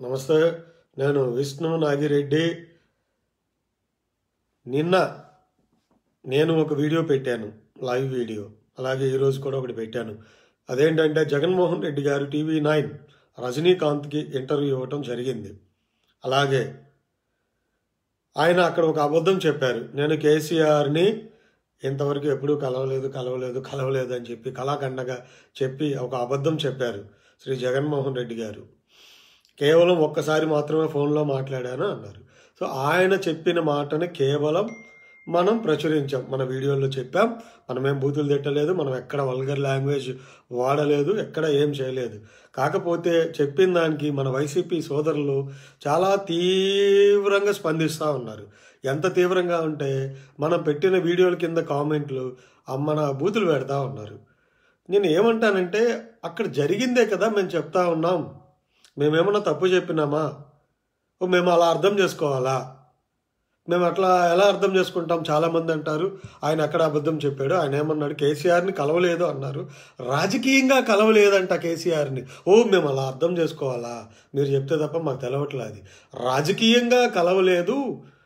నమస్తే నేను విష్ణు నాగిరెడ్డి నిన్న నేను ఒక వీడియో పెట్టాను లైవ్ వీడియో అలాగే ఈరోజు కూడా ఒకటి పెట్టాను అదేంటంటే జగన్మోహన్ రెడ్డి గారు టీవీ నైన్ రజనీకాంత్కి ఇంటర్వ్యూ ఇవ్వటం జరిగింది అలాగే ఆయన అక్కడ ఒక అబద్ధం చెప్పారు నేను కేసీఆర్ని ఇంతవరకు ఎప్పుడూ కలవలేదు కలవలేదు కలవలేదు అని చెప్పి కళాఖండగా చెప్పి ఒక అబద్ధం చెప్పారు శ్రీ జగన్మోహన్ రెడ్డి గారు కేవలం ఒక్కసారి మాత్రమే ఫోన్లో మాట్లాడాను అన్నారు సో ఆయన చెప్పిన మాటని కేవలం మనం ప్రచురించాం మన వీడియోలో చెప్పాం మనమేం బూతులు తిట్టలేదు మనం ఎక్కడ వల్గర్ లాంగ్వేజ్ వాడలేదు ఎక్కడ ఏం చేయలేదు కాకపోతే చెప్పిన దానికి మన వైసీపీ సోదరులు చాలా తీవ్రంగా స్పందిస్తూ ఉన్నారు ఎంత తీవ్రంగా ఉంటే మనం పెట్టిన వీడియోల కింద కామెంట్లు అమ్మ నా బూతులు పెడతా ఉన్నారు నేను ఏమంటానంటే అక్కడ జరిగిందే కదా మేము చెప్తా ఉన్నాం మేమేమన్నా తప్పు చెప్పినామా ఓ మేము అలా అర్థం చేసుకోవాలా మేము అట్లా ఎలా అర్థం చేసుకుంటాం చాలామంది అంటారు ఆయన అక్కడ అబద్ధం చెప్పాడు ఆయన ఏమన్నాడు కేసీఆర్ని కలవలేదు అన్నారు రాజకీయంగా కలవలేదంట కేసీఆర్ని ఓ మేము అలా అర్థం చేసుకోవాలా మీరు చెప్తే తప్ప మాకు తెలవట్లేదు అది రాజకీయంగా కలవలేదు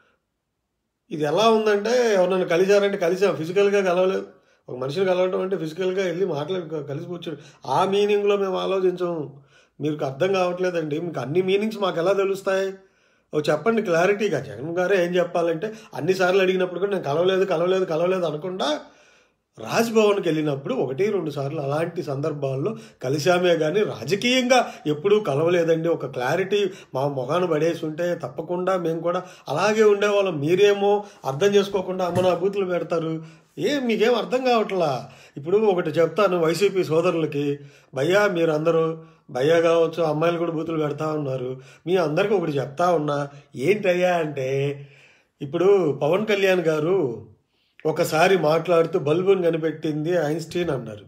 ఇది ఎలా ఉందంటే ఎవరన్నా కలిశారంటే కలిసాం ఫిజికల్గా కలవలేదు ఒక మనిషిని కలవడం అంటే ఫిజికల్గా వెళ్ళి మాట్లాడు కలిసి కూర్చోడు ఆ మీనింగ్లో మేము ఆలోచించము మీకు అర్థం కావట్లేదండి మీకు అన్ని మీనింగ్స్ మాకు ఎలా తెలుస్తాయి ఓ చెప్పండి క్లారిటీగా జగన్ గారే ఏం చెప్పాలంటే అన్నిసార్లు అడిగినప్పుడు కూడా నేను కలవలేదు కలవలేదు కలవలేదు అనకుండా రాజ్భవన్కి వెళ్ళినప్పుడు ఒకటి రెండు సార్లు అలాంటి సందర్భాల్లో కలిశామే కానీ రాజకీయంగా ఎప్పుడూ కలవలేదండి ఒక క్లారిటీ మా మొహాన పడేసి ఉంటే తప్పకుండా మేము కూడా అలాగే ఉండేవాళ్ళం మీరేమో అర్థం చేసుకోకుండా అమ్మ నా బూతులు పెడతారు ఏం మీకేం అర్థం కావట్లా ఇప్పుడు ఒకటి చెప్తాను వైసీపీ సోదరులకి భయ్యా మీరందరూ భయ్య కావచ్చు అమ్మాయిలు కూడా బూతులు పెడతా ఉన్నారు మీ అందరికీ ఒకటి చెప్తా ఉన్నా ఏంటయ్యా అంటే ఇప్పుడు పవన్ కళ్యాణ్ గారు ఒకసారి మాట్లాడుతూ బల్బుని కనిపెట్టింది ఐన్స్టీన్ అన్నారు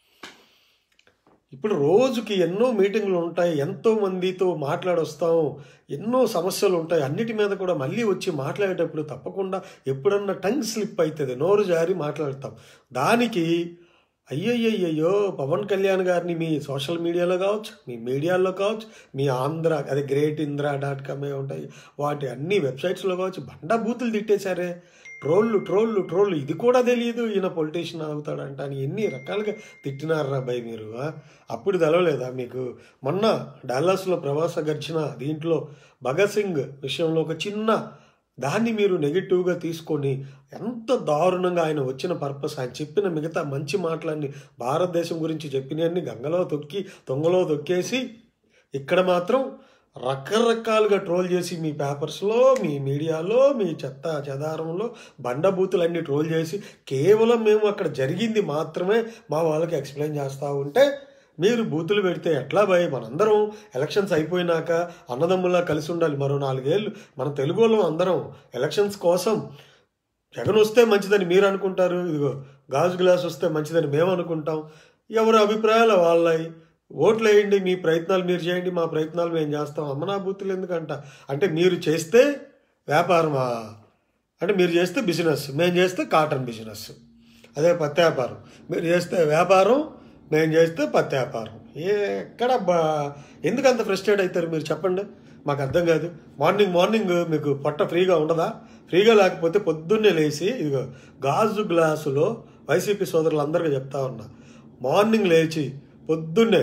ఇప్పుడు రోజుకి ఎన్నో మీటింగ్లు ఉంటాయి ఎంతో మందితో మాట్లాడొస్తాం ఎన్నో సమస్యలు ఉంటాయి అన్నిటి మీద కూడా మళ్ళీ వచ్చి మాట్లాడేటప్పుడు తప్పకుండా ఎప్పుడన్నా టంగ్ స్లిప్ అవుతుంది నోరు జారి మాట్లాడతాం దానికి అయ్యయ్యయ్యో పవన్ కళ్యాణ్ గారిని మీ సోషల్ మీడియాలో కావచ్చు మీ మీడియాలో కావచ్చు మీ ఆంధ్ర అదే గ్రేట్ ఇంద్ర డాట్ కామ్ ఉంటాయి వాటి అన్ని వెబ్సైట్స్లో కావచ్చు బండా బూతులు తిట్టేశారే ట్రోళ్ళు ట్రోళ్ళు ట్రోళ్ళు ఇది కూడా తెలియదు ఈయన పొలిటీషియన్ అవుతాడంట అని ఎన్ని రకాలుగా తిట్టినారా భయ్ మీరు ఆ? అప్పుడు తెలవలేదా మీకు మొన్న డాలస్లో ప్రవాస గర్జన దీంట్లో భగత్ సింగ్ విషయంలో ఒక చిన్న దాన్ని మీరు నెగిటివ్గా తీసుకొని ఎంత దారుణంగా ఆయన వచ్చిన పర్పస్ ఆయన చెప్పిన మిగతా మంచి మాటలన్నీ భారతదేశం గురించి చెప్పినవన్నీ గంగలో తొక్కి తొంగలో తొక్కేసి ఇక్కడ మాత్రం రకరకాలుగా ట్రోల్ చేసి మీ పేపర్స్లో మీ మీడియాలో మీ చెత్త చెదారంలో బండబూతులన్నీ ట్రోల్ చేసి కేవలం మేము అక్కడ జరిగింది మాత్రమే మా వాళ్ళకి ఎక్స్ప్లెయిన్ చేస్తూ ఉంటే మీరు బూతులు పెడితే ఎట్లా భయ్ మనందరం ఎలక్షన్స్ అయిపోయినాక అన్నదమ్ములా కలిసి ఉండాలి మరో నాలుగేళ్ళు మన తెలుగు వాళ్ళం అందరం ఎలక్షన్స్ కోసం జగన్ వస్తే మంచిదని మీరు అనుకుంటారు ఇదిగో గాజు గ్లాస్ వస్తే మంచిదని మేము అనుకుంటాం ఎవరి అభిప్రాయాలు వాళ్ళవి ఓట్లు వేయండి మీ ప్రయత్నాలు మీరు చేయండి మా ప్రయత్నాలు మేము చేస్తాం అమ్మనా బూతులు ఎందుకంట అంటే మీరు చేస్తే వ్యాపారమా అంటే మీరు చేస్తే బిజినెస్ మేము చేస్తే కాటన్ బిజినెస్ అదే పత్తి వ్యాపారం మీరు చేస్తే వ్యాపారం మేము చేస్తే పత్తి వ్యాపారం ఏ ఎక్కడ బా ఎందుకు అంత ఫ్రస్ట్రేట్ అవుతారు మీరు చెప్పండి మాకు అర్థం కాదు మార్నింగ్ మార్నింగ్ మీకు పొట్ట ఫ్రీగా ఉండదా ఫ్రీగా లేకపోతే పొద్దున్నే లేచి ఇదిగో గాజు గ్లాసులో వైసీపీ సోదరులందరికీ చెప్తా ఉన్నా మార్నింగ్ లేచి పొద్దున్నే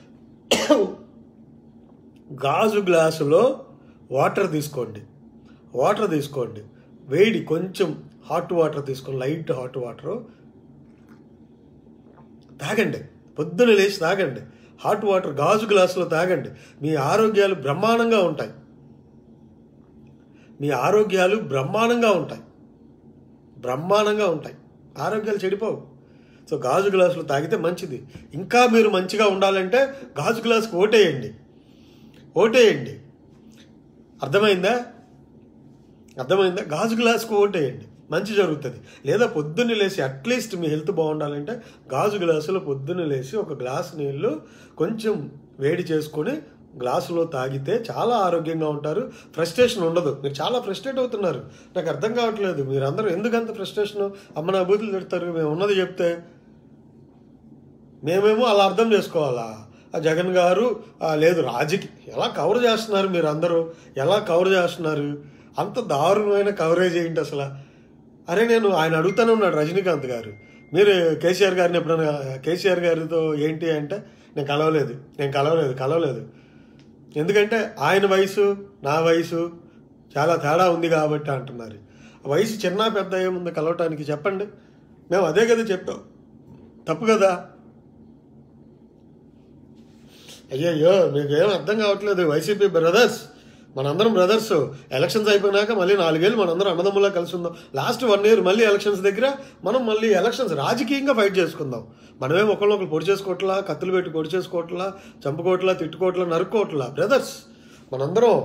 గాజు గ్లాసులో వాటర్ తీసుకోండి వాటర్ తీసుకోండి వేడి కొంచెం హాట్ వాటర్ తీసుకోండి లైట్ హాట్ వాటర్ తాగండి పొద్దున లేచి తాగండి హాట్ వాటర్ గాజు గ్లాసులో తాగండి మీ ఆరోగ్యాలు బ్రహ్మాండంగా ఉంటాయి మీ ఆరోగ్యాలు బ్రహ్మాండంగా ఉంటాయి బ్రహ్మాండంగా ఉంటాయి ఆరోగ్యాలు చెడిపోవు సో గాజు గ్లాసులు తాగితే మంచిది ఇంకా మీరు మంచిగా ఉండాలంటే గాజు గ్లాసుకు ఓటేయండి ఓటేయండి అర్థమైందా అర్థమైందా గాజు గ్లాసుకు ఓటేయండి మంచి జరుగుతుంది లేదా పొద్దున్నే లేచి అట్లీస్ట్ మీ హెల్త్ బాగుండాలంటే గాజు గ్లాసులో పొద్దున్నే లేచి ఒక గ్లాస్ నీళ్ళు కొంచెం వేడి చేసుకొని గ్లాసులో తాగితే చాలా ఆరోగ్యంగా ఉంటారు ఫ్రస్ట్రేషన్ ఉండదు మీరు చాలా ఫ్రస్ట్రేట్ అవుతున్నారు నాకు అర్థం కావట్లేదు మీరందరూ ఎందుకంత ఫ్రస్ట్రేషన్ అమ్మ నా బూతులు తిడతారు మేము ఉన్నది చెప్తే మేమేమో అలా అర్థం చేసుకోవాలా ఆ జగన్ గారు ఆ, లేదు రాజకీయ ఎలా కవర్ చేస్తున్నారు మీరు అందరూ ఎలా కవర్ చేస్తున్నారు అంత దారుణమైన కవరేజ్ ఏంటి అసలు అరే నేను ఆయన అడుగుతానే ఉన్నాడు రజనీకాంత్ గారు మీరు కేసీఆర్ గారిని ఎప్పుడైనా కేసీఆర్ గారితో ఏంటి అంటే నేను కలవలేదు నేను కలవలేదు కలవలేదు ఎందుకంటే ఆయన వయసు నా వయసు చాలా తేడా ఉంది కాబట్టి అంటున్నారు వయసు చిన్న పెద్ద ఏముంది కలవటానికి చెప్పండి మేము అదే కదా చెప్పాం తప్పు కదా అయ్యయ్యో మీకు ఏం అర్థం కావట్లేదు వైసీపీ బ్రదర్స్ మనందరం బ్రదర్స్ ఎలక్షన్స్ అయిపోయినాక మళ్ళీ నాలుగేళ్ళు మనందరం అన్నదమ్ములా కలిసి ఉందాం లాస్ట్ వన్ ఇయర్ మళ్ళీ ఎలక్షన్స్ దగ్గర మనం మళ్ళీ ఎలక్షన్స్ రాజకీయంగా ఫైట్ చేసుకుందాం మనమేం ఒకళ్ళు పొడి చేసుకోవట్లా కత్తులు పెట్టి పొడి చేసుకోవట్లా చంపుకోవట్లా తిట్టుకోవట్లా నరుక్కోవట్లా బ్రదర్స్ మనందరం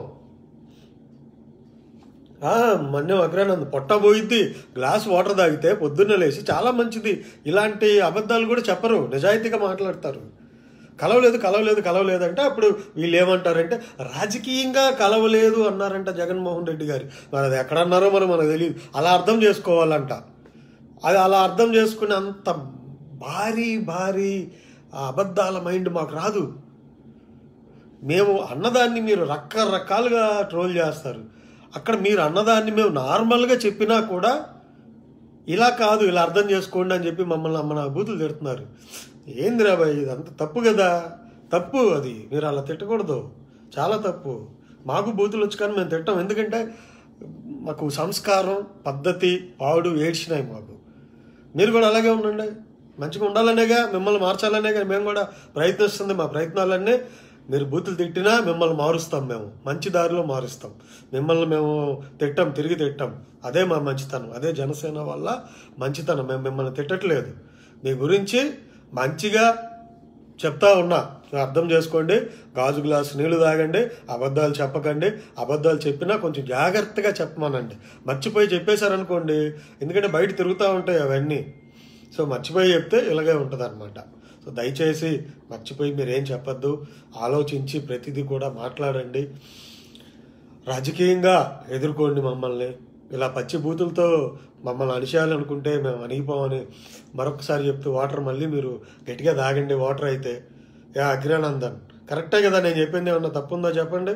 ఆ, మన్యం అగ్రానంద్ పొట్ట పోయిద్ది గ్లాస్ వాటర్ తాగితే పొద్దున్నే లేచి చాలా మంచిది ఇలాంటి అబద్ధాలు కూడా చెప్పరు నిజాయితీగా మాట్లాడతారు కలవలేదు కలవలేదు కలవలేదు అంటే అప్పుడు వీళ్ళు ఏమంటారంటే రాజకీయంగా కలవలేదు అన్నారంట జగన్మోహన్ రెడ్డి గారు మరి అది ఎక్కడ అన్నారో మరి మనకు తెలియదు అలా అర్థం చేసుకోవాలంట అది అలా అర్థం చేసుకునే అంత భారీ భారీ ఆ అబద్ధాల మైండ్ మాకు రాదు మేము అన్నదాన్ని మీరు రకరకాలుగా ట్రోల్ చేస్తారు అక్కడ మీరు అన్నదాన్ని మేము నార్మల్గా చెప్పినా కూడా ఇలా కాదు ఇలా అర్థం చేసుకోండి అని చెప్పి మమ్మల్ని మన బూతులు తిడుతున్నారు ఏందిరా బాయ్ ఇదంతా తప్పు కదా తప్పు అది మీరు అలా తిట్టకూడదు చాలా తప్పు మాకు బూతులు వచ్చి కానీ మేము తిట్టాం ఎందుకంటే మాకు సంస్కారం పద్ధతి పాడు ఏడ్చినాయి మాకు మీరు కూడా అలాగే ఉండండి మంచిగా ఉండాలనేగా మిమ్మల్ని మార్చాలనేగా మేము కూడా ప్రయత్నిస్తుంది మా ప్రయత్నాలన్నీ మీరు బూతులు తిట్టినా మిమ్మల్ని మారుస్తాం మేము మంచి దారిలో మారుస్తాం మిమ్మల్ని మేము తిట్టాం తిరిగి తిట్టాం అదే మా మంచితనం అదే జనసేన వల్ల మంచితనం మేము మిమ్మల్ని తిట్టట్లేదు మీ గురించి మంచిగా చెప్తా ఉన్నా అర్థం చేసుకోండి గాజు గ్లాసు నీళ్లు తాగండి అబద్ధాలు చెప్పకండి అబద్ధాలు చెప్పినా కొంచెం జాగ్రత్తగా చెప్పమనండి మర్చిపోయి చెప్పేశారనుకోండి ఎందుకంటే బయట తిరుగుతూ ఉంటాయి అవన్నీ సో మర్చిపోయి చెప్తే ఇలాగే ఉంటుంది అనమాట సో దయచేసి మర్చిపోయి మీరేం చెప్పొద్దు ఆలోచించి ప్రతిదీ కూడా మాట్లాడండి రాజకీయంగా ఎదుర్కోండి మమ్మల్ని ఇలా పచ్చి బూతులతో మమ్మల్ని అణిచేయాలనుకుంటే మేము అణిగిపోమని మరొకసారి చెప్తూ వాటర్ మళ్ళీ మీరు గట్టిగా తాగండి వాటర్ అయితే యా అగ్రానందన్ కరెక్టే కదా నేను చెప్పింది ఏమన్నా తప్పుందో చెప్పండి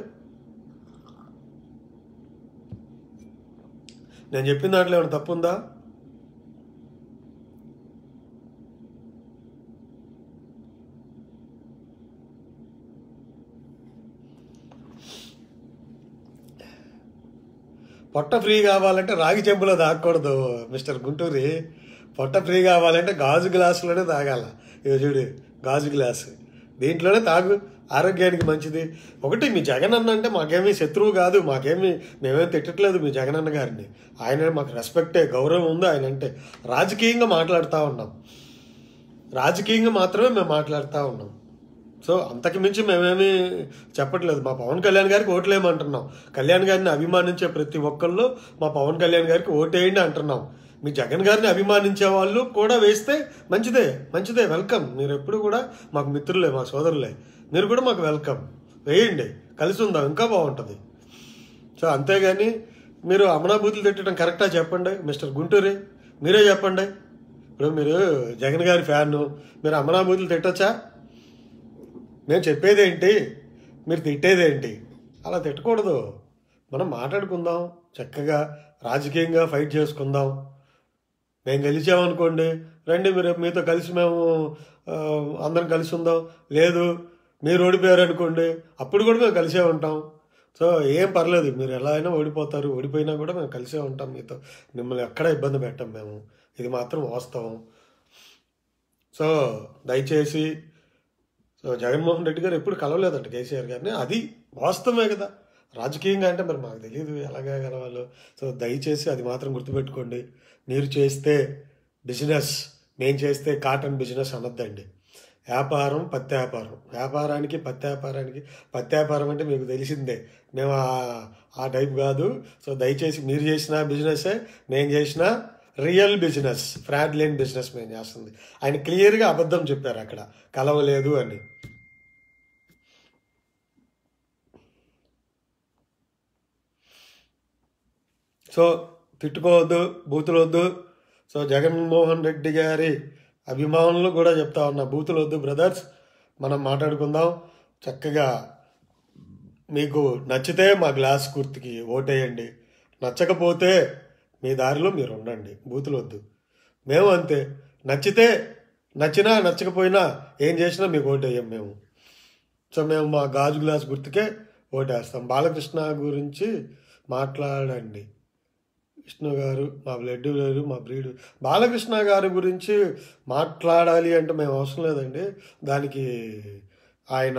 నేను చెప్పిన దాంట్లో ఏమైనా తప్పుందా పొట్ట ఫ్రీ కావాలంటే రాగి చెంబులో తాగకూడదు మిస్టర్ గుంటూరి పొట్ట ఫ్రీ కావాలంటే గాజు గ్లాసులోనే తాగాల ఇక చూడు గాజు గ్లాసు దీంట్లోనే తాగు ఆరోగ్యానికి మంచిది ఒకటి మీ జగన్ అన్న అంటే మాకేమీ శత్రువు కాదు మాకేమీ మేమేం తిట్టట్లేదు మీ జగన్ అన్న గారిని ఆయన మాకు రెస్పెక్టే గౌరవం ఉంది ఆయన అంటే రాజకీయంగా మాట్లాడుతూ ఉన్నాం రాజకీయంగా మాత్రమే మేము మాట్లాడుతూ ఉన్నాం సో అంతకు మించి మేమేమి చెప్పట్లేదు మా పవన్ కళ్యాణ్ గారికి ఓట్లేమంటున్నాం కళ్యాణ్ గారిని అభిమానించే ప్రతి ఒక్కళ్ళు మా పవన్ కళ్యాణ్ గారికి ఓటేయండి అంటున్నాం మీ జగన్ గారిని అభిమానించే వాళ్ళు కూడా వేస్తే మంచిదే మంచిదే వెల్కమ్ మీరు ఎప్పుడు కూడా మాకు మిత్రులే మా సోదరులే మీరు కూడా మాకు వెల్కమ్ వేయండి కలిసి ఉందాం ఇంకా బాగుంటుంది సో అంతేగాని మీరు అమనాభూతులు తిట్టడం కరెక్టా చెప్పండి మిస్టర్ గుంటూరి మీరే చెప్పండి ఇప్పుడు మీరు జగన్ గారి ఫ్యాన్ మీరు అమనాభూతులు తిట్టొచ్చా మేము చెప్పేదేంటి మీరు తిట్టేదేంటి అలా తిట్టకూడదు మనం మాట్లాడుకుందాం చక్కగా రాజకీయంగా ఫైట్ చేసుకుందాం మేము గెలిచామనుకోండి రండి మీరు మీతో కలిసి మేము ఆ, అందరం కలిసి ఉందాం లేదు మీరు ఓడిపోయారు అనుకోండి అప్పుడు కూడా మేము కలిసే ఉంటాం సో ఏం పర్లేదు మీరు ఎలా అయినా ఓడిపోతారు ఓడిపోయినా కూడా మేము కలిసే ఉంటాం మీతో మిమ్మల్ని ఎక్కడ ఇబ్బంది పెట్టాం మేము ఇది మాత్రం వాస్తవం సో దయచేసి సో జగన్మోహన్ రెడ్డి గారు ఎప్పుడు కలవలేదంట కేసీఆర్ గారిని అది వాస్తవమే కదా రాజకీయంగా అంటే మరి మాకు తెలియదు ఎలాగా కలవాలో సో దయచేసి అది మాత్రం గుర్తుపెట్టుకోండి మీరు చేస్తే బిజినెస్ నేను చేస్తే కాటన్ బిజినెస్ అనొద్దండి వ్యాపారం పత్తి వ్యాపారం వ్యాపారానికి పత్తి వ్యాపారానికి పత్తి వ్యాపారం అంటే మీకు తెలిసిందే మేము ఆ- ఆ టైప్ కాదు సో దయచేసి మీరు చేసిన బిజినెసే నేను చేసిన రియల్ బిజినెస్ ఫ్రాడ్ లేని బిజినెస్ మేము చేస్తుంది ఆయన క్లియర్గా అబద్ధం చెప్పారు అక్కడ కలవలేదు అని సో తిట్టుకోవద్దు బూతులు వద్దు సో జగన్మోహన్ రెడ్డి గారి అభిమానులు కూడా చెప్తా ఉన్నా బూతులు వద్దు బ్రదర్స్ మనం మాట్లాడుకుందాం చక్కగా మీకు నచ్చితే మా గ్లాస్ గుర్తుకి ఓటేయండి నచ్చకపోతే మీ దారిలో మీరు ఉండండి బూతులు వద్దు మేము అంతే నచ్చితే నచ్చినా నచ్చకపోయినా ఏం చేసినా మీకు ఓటేయం మేము సో మేము మా గాజు గ్లాస్ గుర్తుకే ఓటేస్తాం బాలకృష్ణ గురించి మాట్లాడండి విష్ణు గారు మా బ్లడ్ గారు మా బ్రీడ్ బాలకృష్ణ గారి గురించి మాట్లాడాలి అంటే మేము అవసరం లేదండి దానికి ఆయన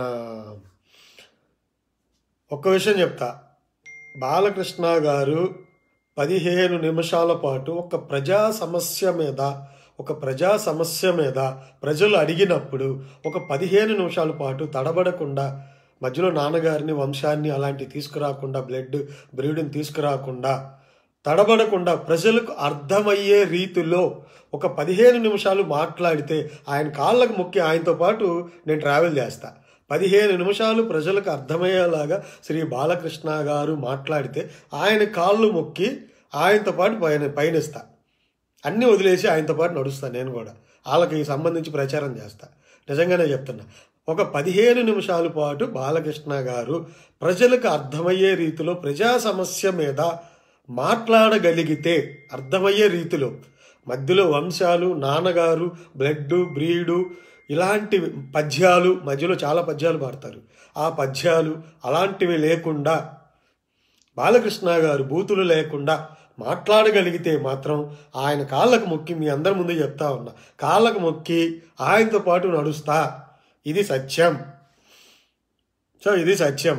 ఒక్క విషయం చెప్తా బాలకృష్ణ గారు పదిహేను నిమిషాల పాటు ఒక ప్రజా సమస్య మీద ఒక ప్రజా సమస్య మీద ప్రజలు అడిగినప్పుడు ఒక పదిహేను నిమిషాల పాటు తడబడకుండా మధ్యలో నాన్నగారిని వంశాన్ని అలాంటి తీసుకురాకుండా బ్లడ్ బ్రీడ్ని తీసుకురాకుండా తడబడకుండా ప్రజలకు అర్థమయ్యే రీతిలో ఒక పదిహేను నిమిషాలు మాట్లాడితే ఆయన కాళ్ళకు మొక్కి ఆయనతో పాటు నేను ట్రావెల్ చేస్తా పదిహేను నిమిషాలు ప్రజలకు అర్థమయ్యేలాగా శ్రీ బాలకృష్ణ గారు మాట్లాడితే ఆయన కాళ్ళు మొక్కి ఆయనతో పాటు పైన పయనిస్తా అన్నీ వదిలేసి ఆయనతో పాటు నడుస్తా నేను కూడా వాళ్ళకి సంబంధించి ప్రచారం చేస్తా నిజంగానే చెప్తున్నా ఒక పదిహేను నిమిషాల పాటు బాలకృష్ణ గారు ప్రజలకు అర్థమయ్యే రీతిలో ప్రజా సమస్య మీద మాట్లాడగలిగితే అర్థమయ్యే రీతిలో మధ్యలో వంశాలు నాన్నగారు బ్లడ్ బ్రీడు ఇలాంటి పద్యాలు మధ్యలో చాలా పద్యాలు పాడతారు ఆ పద్యాలు అలాంటివి లేకుండా బాలకృష్ణ గారు బూతులు లేకుండా మాట్లాడగలిగితే మాత్రం ఆయన కాళ్ళకు మొక్కి మీ అందరి ముందు చెప్తా ఉన్నా కాళ్ళకు మొక్కి ఆయనతో పాటు నడుస్తా ఇది సత్యం సో ఇది సత్యం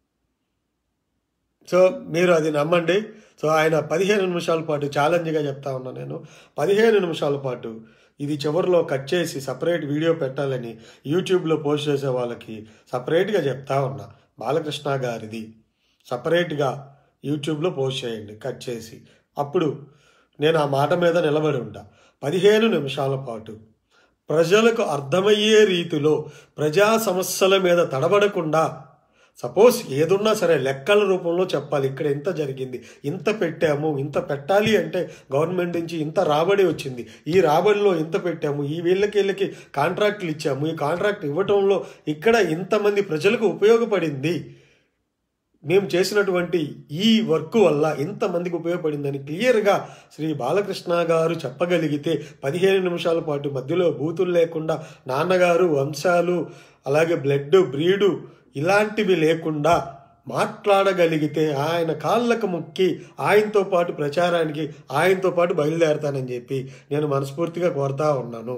సో మీరు అది నమ్మండి సో ఆయన పదిహేను నిమిషాల పాటు ఛాలెంజ్గా చెప్తా ఉన్నా నేను పదిహేను నిమిషాల పాటు ఇది చివరిలో కట్ చేసి సపరేట్ వీడియో పెట్టాలని యూట్యూబ్లో పోస్ట్ చేసే వాళ్ళకి సపరేట్గా చెప్తా ఉన్నా బాలకృష్ణ గారిది సపరేట్గా యూట్యూబ్లో పోస్ట్ చేయండి కట్ చేసి అప్పుడు నేను ఆ మాట మీద నిలబడి ఉంటా పదిహేను నిమిషాల పాటు ప్రజలకు అర్థమయ్యే రీతిలో ప్రజా సమస్యల మీద తడబడకుండా సపోజ్ ఏదున్నా సరే లెక్కల రూపంలో చెప్పాలి ఇక్కడ ఎంత జరిగింది ఇంత పెట్టాము ఇంత పెట్టాలి అంటే గవర్నమెంట్ నుంచి ఇంత రాబడి వచ్చింది ఈ రాబడిలో ఇంత పెట్టాము ఈ వీళ్ళకి వీళ్ళకి కాంట్రాక్టులు ఇచ్చాము ఈ కాంట్రాక్ట్ ఇవ్వటంలో ఇక్కడ ఇంతమంది ప్రజలకు ఉపయోగపడింది మేము చేసినటువంటి ఈ వర్క్ వల్ల ఇంతమందికి ఉపయోగపడిందని క్లియర్గా శ్రీ బాలకృష్ణ గారు చెప్పగలిగితే పదిహేను నిమిషాల పాటు మధ్యలో బూతులు లేకుండా నాన్నగారు వంశాలు అలాగే బ్లడ్ బ్రీడు ఇలాంటివి లేకుండా మాట్లాడగలిగితే ఆయన కాళ్ళకు మొక్కి ఆయనతో పాటు ప్రచారానికి ఆయనతో పాటు బయలుదేరతానని చెప్పి నేను మనస్ఫూర్తిగా కోరుతా ఉన్నాను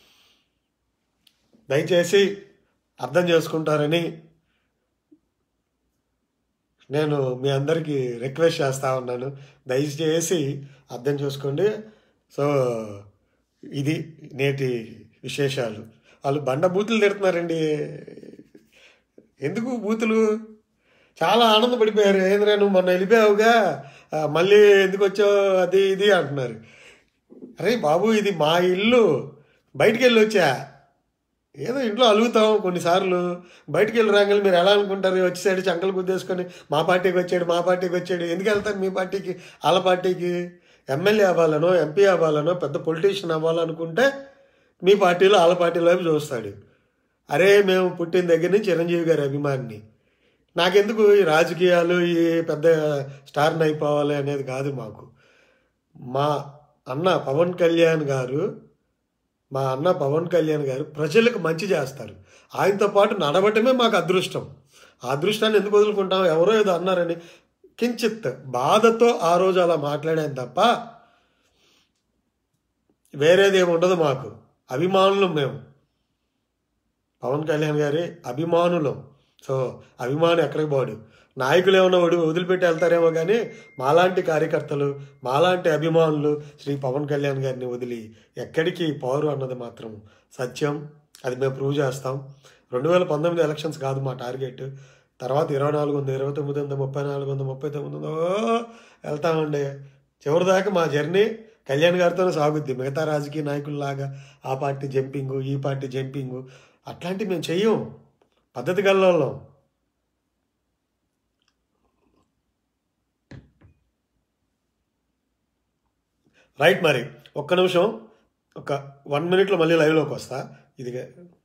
దయచేసి అర్థం చేసుకుంటారని నేను మీ అందరికీ రిక్వెస్ట్ చేస్తా ఉన్నాను దయచేసి అర్థం చేసుకోండి సో ఇది నేటి విశేషాలు వాళ్ళు బండ బూతులు తిడుతున్నారండి ఎందుకు బూతులు చాలా ఆనందపడిపోయారు ఏంద్రా నువ్వు మొన్న వెళ్ళిపోయావుగా ఆ, మళ్ళీ ఎందుకు వచ్చావు అది ఇది అంటున్నారు అరే బాబు ఇది మా ఇల్లు బయటికి వెళ్ళి వచ్చా ఏదో ఇంట్లో అలుగుతాం కొన్నిసార్లు బయటికి వెళ్ళి రాగానే మీరు ఎలా అనుకుంటారు వచ్చేసాడు చంకలు గుద్దేసుకొని మా పార్టీకి వచ్చాడు మా పార్టీకి వచ్చాడు ఎందుకు వెళ్తారు మీ పార్టీకి వాళ్ళ పార్టీకి ఎమ్మెల్యే అవ్వాలనో ఎంపీ అవ్వాలనో పెద్ద పొలిటీషియన్ అవ్వాలనుకుంటే మీ పార్టీలో వాళ్ళ పార్టీలో వైపు చూస్తాడు అరే మేము పుట్టిన దగ్గర నుంచి చిరంజీవి గారి అభిమాని నాకెందుకు ఈ రాజకీయాలు ఈ పెద్ద స్టార్ని అయిపోవాలి అనేది కాదు మాకు మా అన్న పవన్ కళ్యాణ్ గారు మా అన్న పవన్ కళ్యాణ్ గారు ప్రజలకు మంచి చేస్తారు ఆయనతో పాటు నడవటమే మాకు అదృష్టం ఆ అదృష్టాన్ని ఎందుకు వదులుకుంటాం ఎవరో ఏదో అన్నారని కించిత్ బాధతో ఆ రోజు అలా మాట్లాడాను తప్ప వేరేది ఏమి ఉండదు మాకు అభిమానులం మేము పవన్ కళ్యాణ్ గారి అభిమానులం సో అభిమాని ఎక్కడికి పోడు నాయకులు ఏమన్నా వడి వదిలిపెట్టి వెళ్తారేమో కానీ మాలాంటి కార్యకర్తలు మాలాంటి అభిమానులు శ్రీ పవన్ కళ్యాణ్ గారిని వదిలి ఎక్కడికి పోరు అన్నది మాత్రం సత్యం అది మేము ప్రూవ్ చేస్తాం రెండు వేల పంతొమ్మిది ఎలక్షన్స్ కాదు మా టార్గెట్ తర్వాత ఇరవై నాలుగు ఉంది ఇరవై తొమ్మిది ఉంది ముప్పై నాలుగు ఉంది ముప్పై తొమ్మిది ఉందో వెళ్తామండి చివరి దాకా మా జర్నీ కళ్యాణ్ గారితోనే సాగుద్ది మిగతా రాజకీయ నాయకుల్లాగా ఆ పార్టీ జంపింగు ఈ పార్టీ జంపింగు అట్లాంటివి మేము చెయ్యం పద్ధతి గల్లోళ్ళం రైట్ మరి ఒక్క నిమిషం ఒక వన్ మినిట్లో మళ్ళీ లైవ్లోకి వస్తా ఇది